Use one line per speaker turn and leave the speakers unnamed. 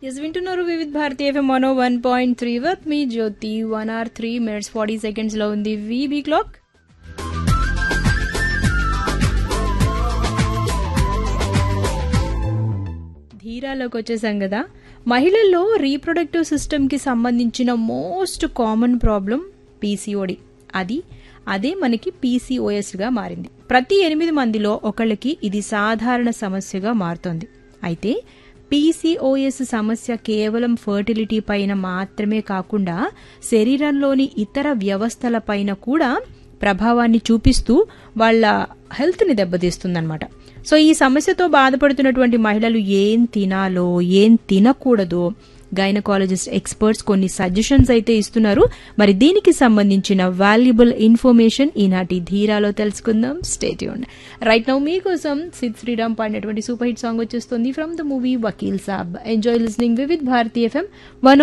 yes వింటున్నారు Vividh Bharati FM one one point three with me Jyothi one hour three minutes forty seconds లో ఉంది VB clock ధీరాలోకి వచ్చేసాం కదా మహిళల్లో రీప్రొడక్టివ్ సిస్టమ్కి సంబంధించిన మోస్ట్ కామన్ ప్రాబ్లం పీసీఓడి అది అదే మనకి పీసీఓఎస్గా మారింది ప్రతి ఎనిమిది మందిలో ఒకళ్ళకి ఇది సాధారణ సమస్యగా మారుతోంది అయితే పీసీఓఎస్ సమస్య కేవలం ఫర్టిలిటీ పైన మాత్రమే కాకుండా శరీరంలోని ఇతర వ్యవస్థల పైన కూడా ప్రభావాన్ని చూపిస్తూ వాళ్ళ హెల్త్ని దెబ్బతీస్తుందన్నమాట సో ఈ సమస్యతో బాధపడుతున్నటువంటి మహిళలు ఏం తినాలో ఏం తినకూడదో గైనకాలజిస్ట్ ఎక్స్పర్ట్స్ కొన్ని సజెషన్స్ అయితే ఇస్తున్నారు మరి దీనికి సంబంధించిన వాల్యుబుల్ ఇన్ఫర్మేషన్ ఈనాటి ధీరాలో తెలుసుకుందాం స్టేట్యూన్ రైట్ నౌ మీకోసం సిద్ శ్రీరామ్ పాడినటువంటి సూపర్ హిట్ సాంగ్ వచ్చేస్తుంది from the movie Vakeel Saab enjoy listening Vividh Bharati FM one